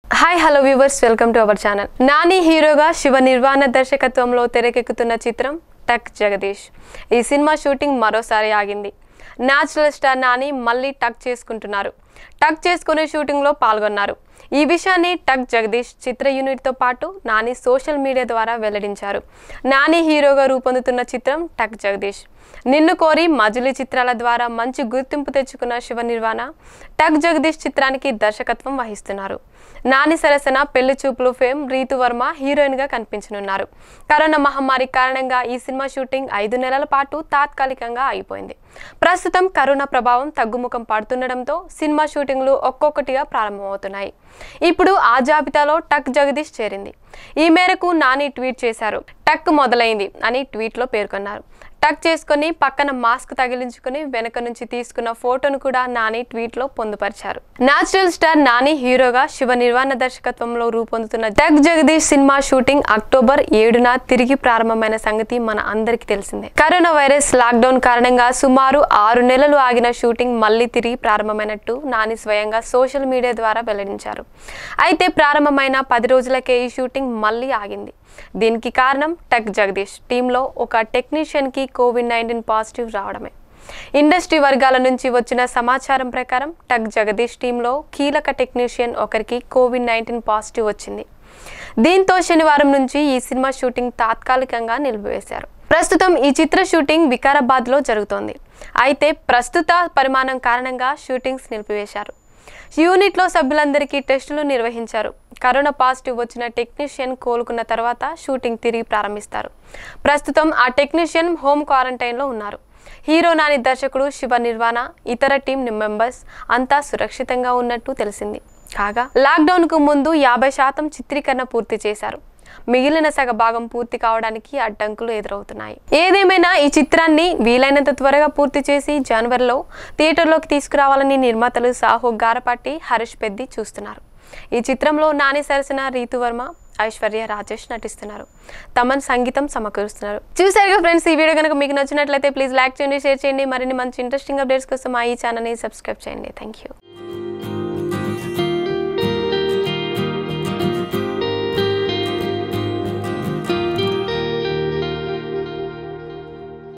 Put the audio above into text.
hi hello viewers welcome to our channel Nani హీరోగా శివ నిర్వాణ దర్శకత్వంలో తెరకెక్కుతున్న చిత్రం టక్ జగదీష్ ఈ సినిమా షూటింగ్ మరోసారి ఆగింది న్యాచురల్ స్టార్ నాని మళ్ళీ టక్ చేసుకుంటున్నారు టక్ చేసుకునే షూటింగ్లో పాల్గొన్నారు ఈ విషయాన్ని టక్ జగదీష్ చిత్ర యూనిట్తో పాటు నాని సోషల్ మీడియా ద్వారా వెల్లడించారు నాని హీరోగా రూపొందుతున్న చిత్రం టక్ జగదీష్ నిన్ను కోరి మజిలీ చిత్రాల ద్వారా మంచి గుర్తింపు తెచ్చుకున్న శివ నిర్వాణ టక్ జగదీష్ చిత్రానికి దర్శకత్వం వహిస్తున్నారు నాని సరసన పెళ్లి చూపులు ఫేమ్ రీతు వర్మ హీరోయిన్గా కనిపించనున్నారు కరోనా మహమ్మారి కారణంగా ఈ సినిమా షూటింగ్ ఐదు నెలల పాటు తాత్కాలికంగా ఆగిపోయింది ప్రస్తుతం కరోనా ప్రభావం తగ్గుముఖం పడుతుండటంతో సినిమా షూటింగ్లు ఒక్కొక్కటిగా ప్రారంభమవుతున్నాయి ఇప్పుడు ఆ జాబితాలో టక్ జగదీష్ చేరింది ఈ మేరకు నాని ట్వీట్ చేశారు టక్ మొదలైంది అని ట్వీట్లో పేర్కొన్నారు టక్ చేసుకుని పక్కన మాస్క్ తగిలించుకుని వెనక నుంచి తీసుకున్న ఫోటోను కూడా నాని ట్వీట్లో పొందుపరిచారు నాచురల్ స్టార్ నాని హీరోగా శివ నిర్వాణ దర్శకత్వంలో రూపొందుతున్న టక్ జగదీష్ సినిమా షూటింగ్ అక్టోబర్ ఏడున తిరిగి ప్రారంభమైన సంగతి మన అందరికీ తెలిసిందే కరోనా వైరస్ లాక్డౌన్ కారణంగా సుమారు ఆరు నెలలు ఆగిన షూటింగ్ మళ్ళీ తిరిగి ప్రారంభమైనట్టు నాని స్వయంగా సోషల్ మీడియా ద్వారా వెల్లడించారు అయితే ప్రారంభమైన పది రోజులకే ఈ షూటింగ్ మళ్ళీ ఆగింది దీనికి కారణం టక్ జగదీష్ టీంలో ఒక టెక్నీషియన్కి కోవిడ్ నైన్టీన్ పాజిటివ్ రావడమే ఇండస్ట్రీ వర్గాల నుంచి వచ్చిన సమాచారం ప్రకారం టక్ జగదీష్ టీంలో కీలక టెక్నీషియన్ ఒకరికి కోవిడ్ నైన్టీన్ పాజిటివ్ వచ్చింది దీంతో శనివారం నుంచి ఈ సినిమా షూటింగ్ తాత్కాలికంగా నిలిపివేశారు ప్రస్తుతం ఈ చిత్ర షూటింగ్ వికారాబాద్లో జరుగుతోంది అయితే ప్రస్తుత పరిమాణం కారణంగా షూటింగ్స్ నిలిపివేశారు యూనిట్లో సభ్యులందరికీ టెస్టులు నిర్వహించారు కరోనా పాజిటివ్ వచ్చిన టెక్నీషియన్ కోలుకున్న తర్వాత షూటింగ్ తిరిగి ప్రారంభిస్తారు ప్రస్తుతం ఆ టెక్నీషియన్ హోమ్ క్వారంటైన్లో ఉన్నారు హీరో నాని దర్శకుడు శివ నిర్వాణ ఇతర టీం మెంబర్స్ అంతా సురక్షితంగా ఉన్నట్టు తెలిసింది కాగా లాక్డౌన్కు ముందు యాభై శాతం చిత్రీకరణ పూర్తి చేశారు మిగిలిన సగ భాగం పూర్తి కావడానికి అడ్డంకులు ఎదురవుతున్నాయి ఏదేమైనా ఈ చిత్రాన్ని వీలైనంత త్వరగా పూర్తి చేసి జనవరిలో థియేటర్లోకి తీసుకురావాలని నిర్మాతలు సాహో గారపాటి హరీష్ పెద్ది చూస్తున్నారు ఈ చిత్రంలో నాని సరసన రీతు వర్మ ఐశ్వర్య రాజేష్ నటిస్తున్నారు తమన్ సంగీతం సమకూరుస్తున్నారు చూసారుగా ఫ్రెండ్స్ ఈ వీడియో కనుక మీకు నచ్చినట్లయితే ప్లీజ్ లైక్ చేయండి షేర్ చేయండి మరిన్ని మంచి ఇంట్రెస్టింగ్ అప్డేట్స్ కోసం మా ఈ ఛానల్ని సబ్స్క్రైబ్ చేయండి థ్యాంక్ యూ